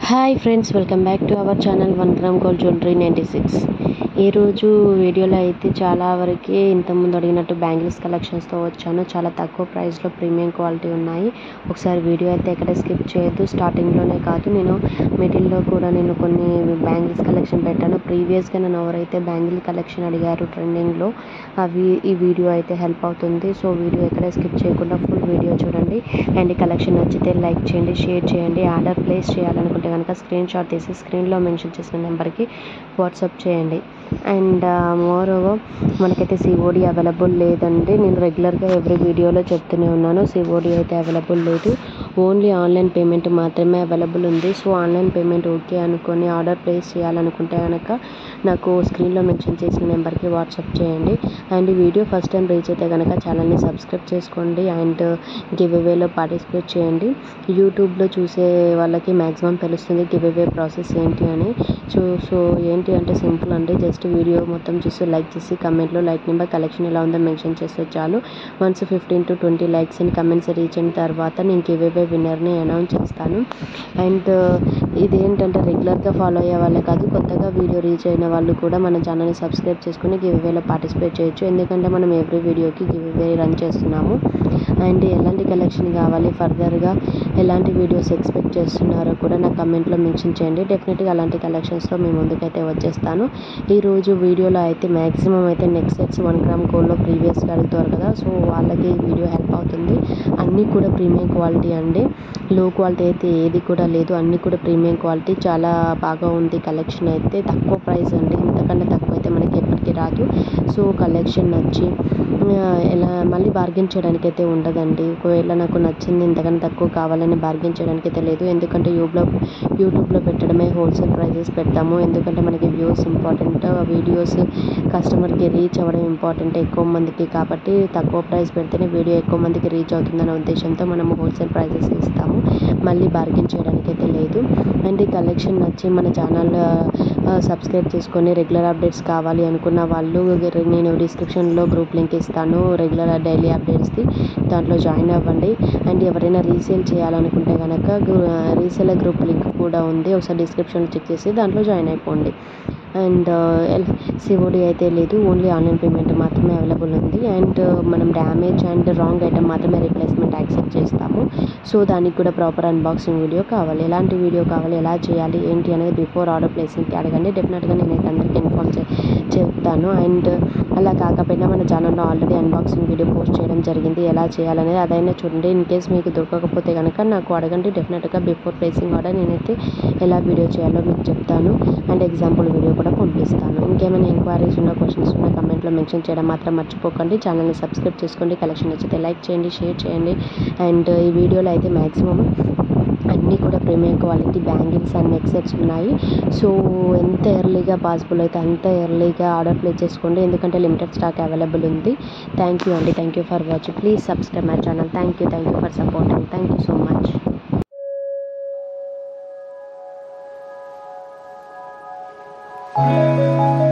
Hi friends welcome back to our channel one gram gold jewellery ninety six ఈరోజు వీడియోలో అయితే చాలా వరకు ఇంతకుముందు అడిగినట్టు బ్యాంగిల్స్ కలెక్షన్స్తో వచ్చాను చాలా తక్కువ ప్రైస్లో ప్రీమియం క్వాలిటీ ఉన్నాయి ఒకసారి వీడియో అయితే ఎక్కడ స్కిప్ చేయొద్దు స్టార్టింగ్లోనే కాదు నేను మిడిల్లో కూడా నేను కొన్ని బ్యాంగిల్స్ కలెక్షన్ పెట్టాను ప్రీవియస్గా నన్ను ఎవరైతే బ్యాంగిల్ కలెక్షన్ అడిగారు ట్రెండింగ్లో అవి ఈ వీడియో అయితే హెల్ప్ అవుతుంది సో వీడియో ఎక్కడ స్కిప్ చేయకుండా ఫుల్ వీడియో చూడండి అండ్ ఈ కలెక్షన్ నచ్చితే లైక్ చేయండి షేర్ చేయండి ఆర్డర్ ప్లేస్ చేయాలనుకుంటే కనుక స్క్రీన్ షాట్ తీసి స్క్రీన్లో మెన్షన్ చేసిన నెంబర్కి వాట్సాప్ చేయండి అండ్ మోర్ ఓవర్ మనకైతే సిఓడి అవైలబుల్ లేదండి నేను రెగ్యులర్గా ఎవ్రీ వీడియోలో చెప్తూనే ఉన్నాను సిఓడి అయితే అవైలబుల్ లేదు ఓన్లీ ఆన్లైన్ పేమెంట్ మాత్రమే అవైలబుల్ ఉంది సో ఆన్లైన్ పేమెంట్ ఓకే అనుకొని ఆర్డర్ ప్లేస్ చేయాలనుకుంటే కనుక నాకు స్క్రీన్లో మెన్షన్ చేసిన నెంబర్కి వాట్సాప్ చేయండి అండ్ ఈ వీడియో ఫస్ట్ టైం రీచ్ అయితే కనుక ఛానల్ని సబ్స్క్రైబ్ చేసుకోండి అండ్ గివ్ అవేలో పార్టిసిపేట్ చేయండి యూట్యూబ్లో చూసే వాళ్ళకి మ్యాక్సిమం తెలుస్తుంది గివ్ అవే ప్రాసెస్ ఏంటి అని సో సో ఏంటి అంటే సింపుల్ అండి జస్ట్ వీడియో మొత్తం చూసి లైక్ చేసి కమెంట్లో లైక్ నెంబర్ కలెక్షన్ ఎలా ఉందో మెన్షన్ చేస్తే చాలు once fifteen to twenty likes and comments reach అయిన తర్వాత నేను గివ్ అవే విన్నర్ని అనౌన్స్ చేస్తాను అండ్ ఇదేంటంటే రెగ్యులర్గా ఫాలో అయ్యే వాళ్ళే కాదు కొత్తగా వీడియో రీచ్ అయిన వాళ్ళు కూడా మన ఛానల్ని సబ్స్క్రైబ్ చేసుకుని గివ్ అవేలో పార్టిసిపేట్ చేయొచ్చు ఎందుకంటే మనం ఎవ్రీ వీడియోకి గివ్ అవే రన్ చేస్తున్నాము అండ్ ఎలాంటి కలెక్షన్ కావాలి ఫర్దర్గా ఎలాంటి వీడియోస్ ఎక్స్పెక్ట్ చేస్తున్నారో కూడా నా కమెంట్లో మెన్షన్ చేయండి డెఫినెట్గా అలాంటి కలెక్షన్స్తో మీ ముందుకైతే వచ్చేస్తాను ఈరోజు వీడియోలో అయితే మ్యాక్సిమం అయితే నెక్స్ట్ సెట్స్ వన్ గ్రామ్ గోల్డ్లో ప్రీవియస్గా అడుగుతారు కదా సో వాళ్ళకి ఈ వీడియో హెల్ప్ అవుతుంది అన్నీ కూడా ప్రీమియం క్వాలిటీ అండి లో క్వాలిటీ అయితే ఏది కూడా లేదు అన్నీ కూడా ప్రీమియం క్వాలిటీ చాలా బాగా ఉంది కలెక్షన్ అయితే తక్కువ ప్రైస్ అండి ఇంతకన్నా తక్కువ అయితే మనకి ఎప్పటికీ రాదు సో కలెక్షన్ నచ్చి ఎలా మళ్ళీ బార్గెన్ చేయడానికి అయితే ఉండదండి ఒకవేళ నాకు నచ్చింది ఇంతకన్నా తక్కువ కావాలని బార్గెన్ చేయడానికి అయితే లేదు ఎందుకంటే యూట్యూబ్లో యూట్యూబ్లో పెట్టడమే హోల్సేల్ ప్రైజెస్ పెడతాము ఎందుకంటే మనకి వ్యూస్ ఇంపార్టెంట్ వీడియోస్ కస్టమర్కి రీచ్ అవ్వడం ఇంపార్టెంట్ ఎక్కువ మందికి కాబట్టి తక్కువ ప్రైస్ పెడితేనే వీడియో ఎక్కువ మందికి రీచ్ అవుతుందనే ఉద్దేశంతో మనము హోల్సేల్ ప్రైజెస్ ఇస్తాము మళ్ళీ బార్గెన్ చేయడానికి అయితే లేదు అండ్ ఈ కలెక్షన్ నచ్చి మన ఛానల్ సబ్స్క్రైబ్ చేసుకొని రెగ్యులర్ అప్డేట్స్ కావాలి అనుకున్న వాళ్ళు నేను డిస్క్రిప్షన్లో గ్రూప్ లింక్ ఇస్తాను రెగ్యులర్ డైలీ అప్డేట్స్ది దాంట్లో జాయిన్ అవ్వండి అండ్ ఎవరైనా రీసేల్ చేయాలనుకుంటే కనుక రీసేల్ గ్రూప్ లింక్ కూడా ఉంది ఒకసారి డిస్క్రిప్షన్ చెక్ చేసి దాంట్లో జాయిన్ అయిపోండి అండ్ సిఓడి అయితే లేదు ఓన్లీ ఆన్లైన్ పేమెంట్ మాత్రమే అవైలబుల్ ఉంది అండ్ మనం డ్యామేజ్ అండ్ రాంగ్ ఐటమ్ మాత్రమే రిప్లేస్మెంట్ యాక్సెప్ట్ చేస్తాము సో దానికి కూడా ప్రాపర్ అన్బాక్సింగ్ వీడియో కావాలి ఎలాంటి వీడియో కావాలి ఎలా చేయాలి ఏంటి అనేది బిఫోర్ ఆర్డర్ ప్లేసింగ్కి అడగండి డెఫినెట్గా నేనైతే అందరికీ ఇన్ఫార్మ్ చే చెప్తాను అండ్ అలా కాకపోయినా మన ఛానల్లో ఆల్రెడీ అన్బాక్సింగ్ వీడియో పోస్ట్ చేయడం జరిగింది ఎలా చేయాలనేది అదైనా చూడండి ఇన్ కేస్ మీకు దొరకకపోతే కనుక నాకు అడగండి డెఫినెట్గా బిఫోర్ ప్లేసింగ్ ఆర్డర్ నేనైతే ఎలా వీడియో చేయాలో మీకు చెప్తాను అండ్ ఎగ్జాంపుల్ వీడియో కూడా పంపిస్తాను ఇంకేమైనా ఎంక్వైరీస్ ఉన్న క్వశ్చన్స్ ఉన్న కమెంట్లో మెన్షన్ చేయడం మాత్రం మర్చిపోకండి ఛానల్ని సబ్స్క్రైబ్ చేసుకోండి కలెక్షన్ నచ్చితే లైక్ చేయండి షేర్ చేయండి అండ్ ఈ వీడియోలో అయితే మ్యాక్సిమం అన్నీ కూడా premium quality bangles and neck sets ఉన్నాయి సో ఎంత ఎర్లీగా పాసిబుల్ అయితే అంత ఎర్లీగా ఆర్డర్ ప్లేస్ చేసుకోండి ఎందుకంటే లిమిటెడ్ స్టాక్ అవైలబుల్ ఉంది థ్యాంక్ యూ అండి thank you for watching please subscribe my channel thank you thank you for supporting thank you so much Thank you.